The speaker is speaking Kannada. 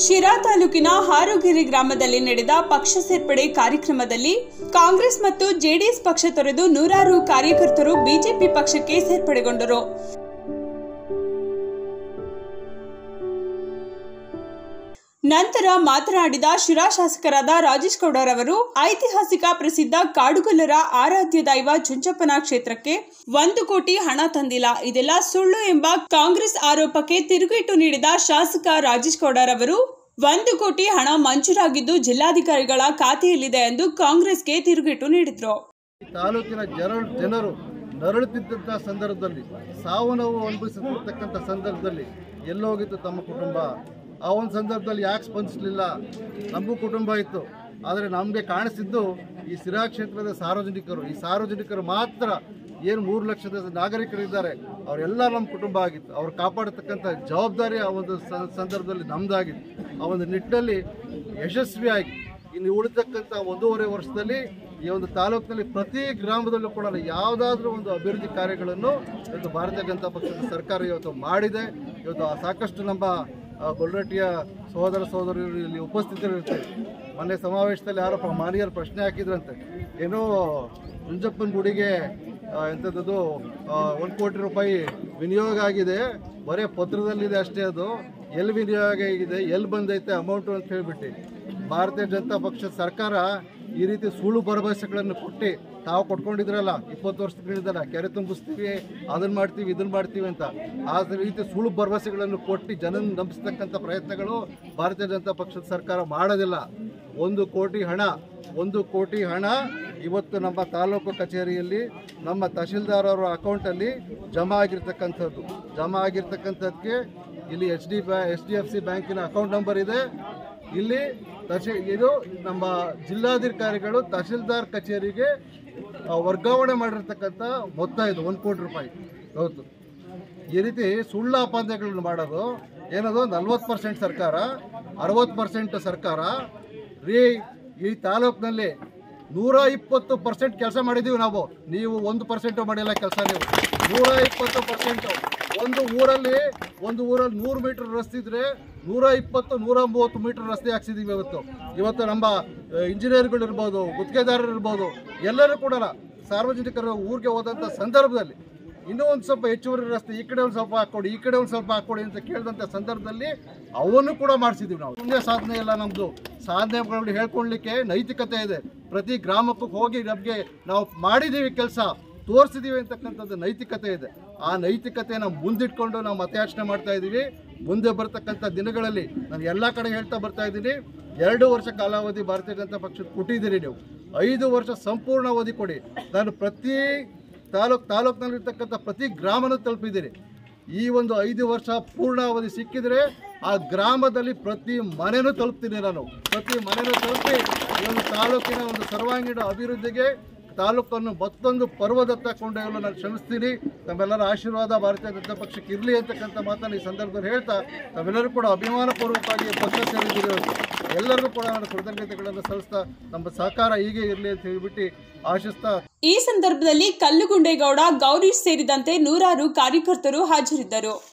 ಶಿರಾ ತಾಲೂಕಿನ ಹಾರುಗಿರಿ ಗ್ರಾಮದಲ್ಲಿ ನಡೆದ ಪಕ್ಷ ಸೇರ್ಪಡೆ ಕಾರ್ಯಕ್ರಮದಲ್ಲಿ ಕಾಂಗ್ರೆಸ್ ಮತ್ತು ಜೆಡಿಎಸ್ ಪಕ್ಷ ತೊರೆದು ನೂರಾರು ಕಾರ್ಯಕರ್ತರು ಬಿಜೆಪಿ ಪಕ್ಷಕ್ಕೆ ಸೇರ್ಪಡೆಗೊಂಡರು ನಂತರ ಮಾತನಾಡಿದ ಶಿರಾ ಶಾಸಕರಾದ ರಾಜೇಶ್ ಗೌಡರವರು ಐತಿಹಾಸಿಕ ಪ್ರಸಿದ್ಧ ಕಾಡುಗೊಲ್ಲರ ಆರಾಧ್ಯ ದೈವ ಚುಂಚಪ್ಪನ ಕ್ಷೇತ್ರಕ್ಕೆ ಒಂದು ಕೋಟಿ ಹಣ ತಂದಿಲ್ಲ ಇದೆಲ್ಲ ಸುಳ್ಳು ಎಂಬ ಕಾಂಗ್ರೆಸ್ ಆರೋಪಕ್ಕೆ ತಿರುಗೇಟು ನೀಡಿದ ಶಾಸಕ ರಾಜೇಶ್ ಗೌಡರವರು ಒಂದು ಕೋಟಿ ಹಣ ಮಂಜೂರಾಗಿದ್ದು ಜಿಲ್ಲಾಧಿಕಾರಿಗಳ ಖಾತೆಯಲ್ಲಿದೆ ಎಂದು ಕಾಂಗ್ರೆಸ್ಗೆ ತಿರುಗೇಟು ನೀಡಿದ್ರು ತಾಲೂಕಿನ ಜನ ಜನರು ನರಳುತ್ತಿದ್ದಂಥ ಸಂದರ್ಭದಲ್ಲಿ ಸಾವು ನೋವು ಅನುಭವಿಸುತ್ತಿರ್ತಕ್ಕಂಥ ಸಂದರ್ಭದಲ್ಲಿ ಎಲ್ಲೋಗಿತ್ತು ತಮ್ಮ ಕುಟುಂಬ ಆ ಒಂದು ಸಂದರ್ಭದಲ್ಲಿ ಯಾಕೆ ಸ್ಪಂದಿಸಲಿಲ್ಲ ನಮಗೂ ಕುಟುಂಬ ಇತ್ತು ಆದರೆ ನಮಗೆ ಕಾಣಿಸಿದ್ದು ಈ ಸಿರಾ ಕ್ಷೇತ್ರದ ಸಾರ್ವಜನಿಕರು ಈ ಸಾರ್ವಜನಿಕರು ಮಾತ್ರ ಏನು ಮೂರು ಲಕ್ಷದ ನಾಗರಿಕರಿದ್ದಾರೆ ಅವರೆಲ್ಲ ನಮ್ಮ ಕುಟುಂಬ ಆಗಿತ್ತು ಅವ್ರು ಕಾಪಾಡತಕ್ಕಂಥ ಜವಾಬ್ದಾರಿ ಆ ಒಂದು ಸ- ಸಂದರ್ಭದಲ್ಲಿ ನಮ್ಮದಾಗಿತ್ತು ಆ ಒಂದು ನಿಟ್ಟಿನಲ್ಲಿ ಯಶಸ್ವಿಯಾಗಿ ಇನ್ನು ಉಳಿತಕ್ಕಂಥ ಒಂದೂವರೆ ವರ್ಷದಲ್ಲಿ ಈ ಒಂದು ತಾಲೂಕಿನಲ್ಲಿ ಪ್ರತಿ ಗ್ರಾಮದಲ್ಲೂ ಕೂಡ ಯಾವುದಾದ್ರೂ ಒಂದು ಅಭಿವೃದ್ಧಿ ಕಾರ್ಯಗಳನ್ನು ಇವತ್ತು ಭಾರತೀಯ ಜನತಾ ಪಕ್ಷದ ಸರ್ಕಾರ ಇವತ್ತು ಮಾಡಿದೆ ಇವತ್ತು ಆ ಸಾಕಷ್ಟು ನಮ್ಮ ಆ, ಗೊಲ್ರಟ್ಟಿಯ ಸಹೋದರ ಸಹೋದರಿಯರು ಇಲ್ಲಿ ಉಪಸ್ಥಿತರಿರ್ತಾರೆ ಮೊನ್ನೆ ಸಮಾವೇಶದಲ್ಲಿ ಯಾರೋ ಪ್ರ- ಮಾನ್ಯರು ಪ್ರಶ್ನೆ ಹಾಕಿದ್ರಂತೆ ಏನೋ ಮುಂಜಪ್ಪನ ಗುಡಿಗೆ ಆ, ಎಂಥದ್ದು ಒಂದು ಕೋಟಿ ರೂಪಾಯಿ ವಿನಿಯೋಗ ಆಗಿದೆ ಬರೀ ಪತ್ರದಲ್ಲಿದೆ ಅಷ್ಟೇ ಅದು ಎಲ್ಲಿ ವಿನಿಯೋಗ ಆಗಿದೆ ಎಲ್ಲಿ ಬಂದೈತೆ ಅಮೌಂಟು ಅಂತ ಹೇಳ್ಬಿಟ್ಟು ಭಾರತೀಯ ಜನತಾ ಪಕ್ಷದ ಸರ್ಕಾರ ಈ ರೀತಿ ಸುಳ್ಳು ಭರವಸೆಗಳನ್ನು ಕೊಟ್ಟು ತಾವು ಕೊಟ್ಕೊಂಡಿದ್ರಲ್ಲ ಇಪ್ಪತ್ತು ವರ್ಷಗಳಿಂದಲ್ಲ ಕೆರೆ ತುಂಬಿಸ್ತೀವಿ ಅದನ್ನ ಮಾಡ್ತೀವಿ ಇದನ್ನ ಮಾಡ್ತೀವಿ ಅಂತ ಆ ರೀತಿ ಸುಳ್ಳು ಭರವಸೆಗಳನ್ನು ಕೊಟ್ಟು ಜನ ನಂಬಿಸ್ತಕ್ಕಂಥ ಪ್ರಯತ್ನಗಳು ಭಾರತೀಯ ಜನತಾ ಪಕ್ಷದ ಸರ್ಕಾರ ಮಾಡೋದಿಲ್ಲ ಒಂದು ಕೋಟಿ ಹಣ ಒಂದು ಕೋಟಿ ಹಣ ಇವತ್ತು ನಮ್ಮ ತಾಲೂಕು ಕಚೇರಿಯಲ್ಲಿ ನಮ್ಮ ತಹಶೀಲ್ದಾರ್ ಅವರ ಅಕೌಂಟಲ್ಲಿ ಜಮಾ ಆಗಿರ್ತಕ್ಕಂಥದ್ದು ಜಮಾ ಆಗಿರ್ತಕ್ಕಂಥದ್ದಕ್ಕೆ ಇಲ್ಲಿ ಎಚ್ ಡಿ ಬ್ಯಾ ಎಚ್ ಡಿ ಎಫ್ ಸಿ ಬ್ಯಾಂಕಿನ ಅಕೌಂಟ್ ನಂಬರ್ ಇದೆ ಇಲ್ಲಿ ತಹಶೀಲ್ ಇದು ನಮ್ಮ ಜಿಲ್ಲಾಧಿಕಾರಿಗಳು ತಹಶೀಲ್ದಾರ್ ಕಚೇರಿಗೆ ಆ, ವರ್ಗಾವಣೆ ಮಾಡಿರ್ತಕ್ಕಂಥ ಮೊತ್ತ ಇದು ಒಂದು ಕೋಟಿ ರೂಪಾಯಿ ಹೌದು ಈ ರೀತಿ ಸುಳ್ಳು ಆಪಾದನೆಗಳನ್ನು ಮಾಡೋದು ಏನದು ನಲ್ವತ್ತು ಪರ್ಸೆಂಟ್ ಸರ್ಕಾರ ಅರವತ್ತು ಪರ್ಸೆಂಟ್ ಸರ್ಕಾರ ರೀ ಈ ತಾಲೂಕಿನಲ್ಲಿ ನೂರ ಇಪ್ಪತ್ತು ಪರ್ಸೆಂಟ್ ಕೆಲಸ ಮಾಡಿದ್ದೀವಿ ನಾವು ನೀವು ಒಂದು ಪರ್ಸೆಂಟು ಮಾಡಿಲ್ಲ ಕೆಲಸ ನೀವು ನೂರ ಇಪ್ಪತ್ತು ಪರ್ಸೆಂಟು ಒಂದು ಊರಲ್ಲಿ ಒಂದು ಊರಲ್ಲಿ ನೂರು ಮೀಟರ್ ರಸ್ತೆ ಇದ್ರೆ ನೂರ ಇಪ್ಪತ್ತು ನೂರ ಮೂವತ್ತು ಮೀಟರ್ ರಸ್ತೆ ಹಾಕ್ಸಿದೀವಿ ಇವತ್ತು ಇವತ್ತು ನಮ್ಮ ಇಂಜಿನಿಯರ್ಗಳು ಇರ್ಬೋದು ಗುತ್ತಿಗೆದಾರರು ಇರ್ಬೋದು ಎಲ್ಲರೂ ಕೂಡ ಸಾರ್ವಜನಿಕರು ಊರಿಗೆ ಹೋದಂಥ ಸಂದರ್ಭದಲ್ಲಿ ಇನ್ನೂ ಒಂದು ಸ್ವಲ್ಪ ಹೆಚ್ಚುವರಿ ರಸ್ತೆ ಈ ಕಡೆ ಒಂದು ಸ್ವಲ್ಪ ಹಾಕ್ಕೊಡಿ ಈ ಕಡೆ ಒಂದು ಸ್ವಲ್ಪ ಹಾಕ್ಕೊಡಿ ಅಂತ ಕೇಳಿದಂಥ ಸಂದರ್ಭದಲ್ಲಿ ಅವನ್ನು ಕೂಡ ಮಾಡಿಸಿದ್ದೀವಿ ನಾವು ಸುಮ್ಮನೆ ಸಾಧನೆ ಇಲ್ಲ ನಮ್ಮದು ಸಾಧನೆಗಳು ಹೇಳ್ಕೊಳ್ಲಿಕ್ಕೆ ನೈತಿಕತೆ ಇದೆ ಪ್ರತಿ ಗ್ರಾಮಕ್ಕೂ ಹೋಗಿ ನಮಗೆ ನಾವು ಮಾಡಿದ್ದೀವಿ ಕೆಲಸ ತೋರಿಸಿದ್ದೀವಿ ಅಂತಕ್ಕಂಥದ್ದು ನೈತಿಕತೆ ಇದೆ ಆ ನೈತಿಕತೆಯನ್ನು ಮುಂದಿಟ್ಕೊಂಡು ನಾವು ಮತಯಾಚನೆ ಮಾಡ್ತಾ ಇದ್ದೀವಿ ಮುಂದೆ ಬರ್ತಕ್ಕಂಥ ದಿನಗಳಲ್ಲಿ ನಾನು ಎಲ್ಲ ಕಡೆ ಹೇಳ್ತಾ ಬರ್ತಾ ಇದ್ದೀನಿ ಎರಡು ವರ್ಷ ಕಾಲಾವಧಿ ಭಾರತೀಯ ಜನತಾ ಪಕ್ಷದ ಕೊಟ್ಟಿದ್ದೀರಿ ನೀವು ಐದು ವರ್ಷ ಸಂಪೂರ್ಣ ಅವಧಿ ಕೊಡಿ ನಾನು ಪ್ರತಿ ತಾಲೂಕ್ ತಾಲೂಕಿನಲ್ಲಿರ್ತಕ್ಕಂಥ ಪ್ರತಿ ಗ್ರಾಮನೂ ತಲುಪಿದ್ದೀರಿ ಈ ಒಂದು ಐದು ವರ್ಷ ಪೂರ್ಣಾವಧಿ ಸಿಕ್ಕಿದ್ರೆ ಆ ಗ್ರಾಮದಲ್ಲಿ ಪ್ರತಿ ಮನೆನೂ ತಲುಪ್ತೀನಿ ನಾನು ಪ್ರತಿ ಮನೆನೂ ತಲುಪಿ ಈ ಒಂದು ತಾಲೂಕಿನ ಒಂದು ಸರ್ವಾಂಗೀಣ ಅಭಿವೃದ್ಧಿಗೆ ತಾಲೂಕನ್ನು ಮತ್ತೊಂದು ಪರ್ವದತ್ತ ಕೊಂಡೊಯ್ಯಲು ನಾನು ಶ್ರಮಿಸ್ತೀನಿ ತಮ್ಮೆಲ್ಲರ ಆಶೀರ್ವಾದ ಭಾರತೀಯ ಜನತಾ ಪಕ್ಷಕ್ಕೆ ಇರಲಿ ಅಂತಕ್ಕಂಥ ಮಾತನ್ನು ಈ ಸಂದರ್ಭದಲ್ಲಿ ಹೇಳ್ತಾ ತಾವೆಲ್ಲರೂ ಕೂಡ ಅಭಿಮಾನಪೂರ್ವಕವಾಗಿ ಪಕ್ಷ ಸೇರಿದ್ದೀರಿ ಇವತ್ತು. ಎಲ್ಲರಿಗೂ ಕೂಡ ನಾನು ಕೃತಜ್ಞತೆಗಳನ್ನು ಸಲ್ಲಿಸ್ತಾ ನಮ್ಮ ಸಹಕಾರ ಹೀಗೆ ಇರಲಿ ಅಂತ ಹೇಳಿಬಿಟ್ಟು ಆಶಿಸ್ತಾ ಈ ಸಂದರ್ಭದಲ್ಲಿ ಕಲ್ಲುಗುಂಡೇಗೌಡ ಗೌರೀಶ್ ಸೇರಿದಂತೆ ನೂರಾರು ಕಾರ್ಯಕರ್ತರು ಹಾಜರಿದ್ದರು